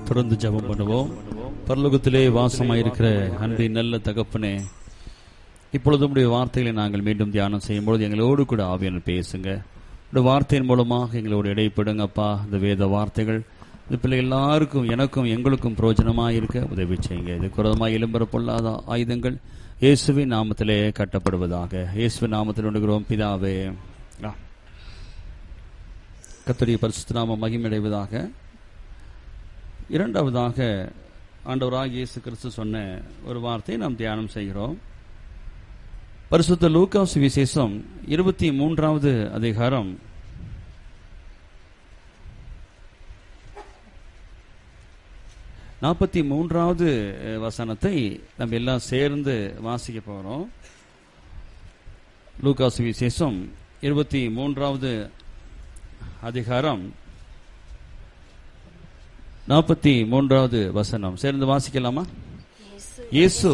தொடர்ந்து ஜெபம் பண்ணுவோம் பரலோகத்திலே வாசமாயிருக்கிற அன்பின் நல்ல தகப்பனே இப்பொழுது உடைய வார்த்தைகளை நாங்கள் மீண்டும் தியானம் செய்யும்பொழுது எங்களோடு கூட ஆவியான பேசுங்க இந்த வார்த்தையின் மூலமாக எங்களோடு இடைப்படுங்க அப்பா இந்த வேத வார்த்தைகள் இந்த பிள்ளை எல்லாருக்கும் எனக்கும் எங்களுக்கும் பிரயோஜனமாக இருக்க உதவி செய்யுங்க இது குரதமாக இளம்பர பொல்லாத ஆயுதங்கள் இயேசுவின் நாமத்திலே கட்டப்படுவதாக இயேசுவின் நாமத்தில் உண்டுகிறோம் பிதாவே ஆ. கர்த்தருடைய பரிசுத்த நாம மகிமடைவதாக இரண்டாவதாக ஆண்டவராக இயேசு கிறிஸ்து சொன்ன ஒரு வார்த்தையை நாம் தியானம் செய்கிறோம் பரிசுத்த லூக்கா சுவிசேஷம் இருபத்தி மூன்றாவது அதிகாரம் நாற்பத்தி மூன்றாவது அஹ், வசனத்தை நம்ம எல்லாம் சேர்ந்து வாசிக்க போறோம் லூக்கா சுவிசேஷம் இருபத்தி மூன்றாவது அதிகாரம் நாற்பத்தி மூன்றாவது வசனம் சேர்ந்து வாசிக்கலாமா இயேசு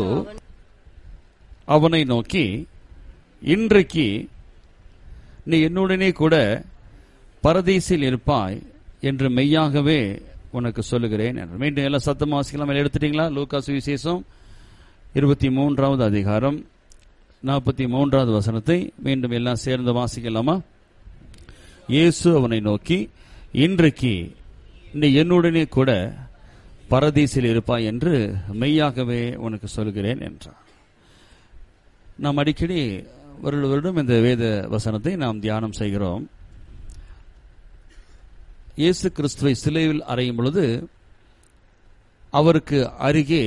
அவனை நோக்கி இன்றைக்கு நீ என்னுடனே கூட பரதீசில் இருப்பாய் என்று மெய்யாகவே உனக்கு சொல்லுகிறேன் என்று மீண்டும் எல்லாம் சத்தமா வாசிக்கலாம் எல்லாம் எடுத்துட்டீங்களா லூக்கா சுவிசேஷம் இருபத்தி மூன்றாவது அதிகாரம் நாற்பத்தி மூன்றாவது வசனத்தை மீண்டும் எல்லாம் சேர்ந்து வாசிக்கலாமா இயேசு அவனை நோக்கி இன்றைக்கு நீ என்னுடனே கூட பரதீசில் இருப்பாய் என்று மெய்யாகவே உனக்கு சொல்கிறேன் என்றார் நாம் அடிக்கடி வருட வருடம் இந்த வேத வசனத்தை நாம் தியானம் செய்கிறோம் இயேசு கிறிஸ்துவை சிலுவையில் அறையும் பொழுது அவருக்கு அருகே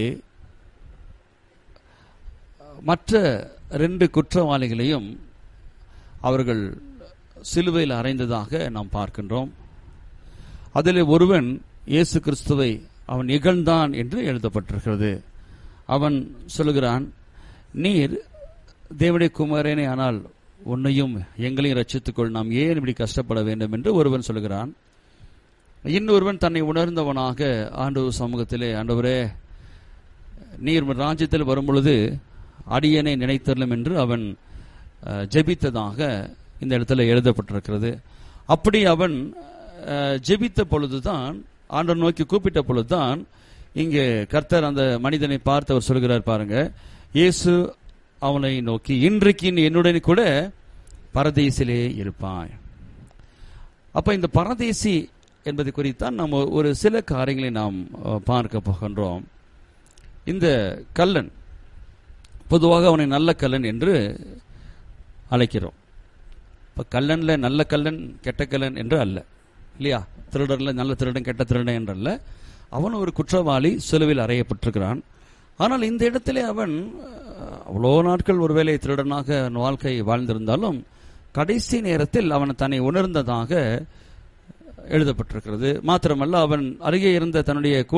மற்ற ரெண்டு குற்றவாளிகளையும் அவர்கள் சிலுவையில் அறைந்ததாக நாம் பார்க்கின்றோம் அதில் ஒருவன் இயேசு கிறிஸ்துவை அவன் இகழ்ந்தான் என்று எழுதப்பட்டிருக்கிறது அவன் சொல்லுகிறான் நீர் தேவனுடைய குமாரனே ஆனால் உன்னையும் எங்களையும் ரட்சித்துக்கொள் நாம் ஏன் இப்படி கஷ்டப்பட வேண்டும் என்று ஒருவன் சொல்லுகிறான் இன்னொருவன் தன்னை உணர்ந்தவனாக ஆண்டவர் சமூகத்திலே ஆண்டவரே நீர் உம் ராஜ்யத்தில் வரும்பொழுது அடியனை நினைத்தரலும் என்று அவன் அஹ், ஜெபித்ததாக இந்த இடத்துல எழுதப்பட்டிருக்கிறது அப்படி அவன் அஹ், ஜெபித்த பொழுதுதான் ஆண்டவர் நோக்கி கூப்பிட்ட பொழுதுதான் இங்கே கர்த்தர் அந்த மனிதனை பார்த்து அவர் சொல்கிறார் பாருங்க இயேசு அவனை நோக்கி இன்றைக்கு நீ என்னுடன் கூட பரதேசிலே இருப்பாய் அப்ப இந்த பரதேசி என்பது குறித்தான் நம்ம ஒரு சில காரியங்களை நாம் அஹ், பார்க்க போகின்றோம் இந்த கல்லன் பொதுவாக அவனை நல்ல கல்லன் என்று அழைக்கிறோம் இப்ப கல்லன்ல நல்ல கல்லன் கெட்ட கல்லன் என்று அல்ல இல்லையா திருடர்ல நல்ல திருடன் கெட்ட திருடன் என்றல்ல அவன் ஒரு குற்றவாளி சிலுவில் அறையப்பட்டிருக்கிறான் ஆனால் இந்த இடத்திலே அவன் அஹ், அவ்வளோ நாட்கள் ஒருவேளை திருடனாக அவன் வாழ்க்கை வாழ்ந்திருந்தாலும் கடைசி நேரத்தில் அவன் தன்னை உணர்ந்ததாக எழுதப்பட்டிருக்கிறது மாத்திரமல்ல அவன் அருகே இருந்த தன்னுடைய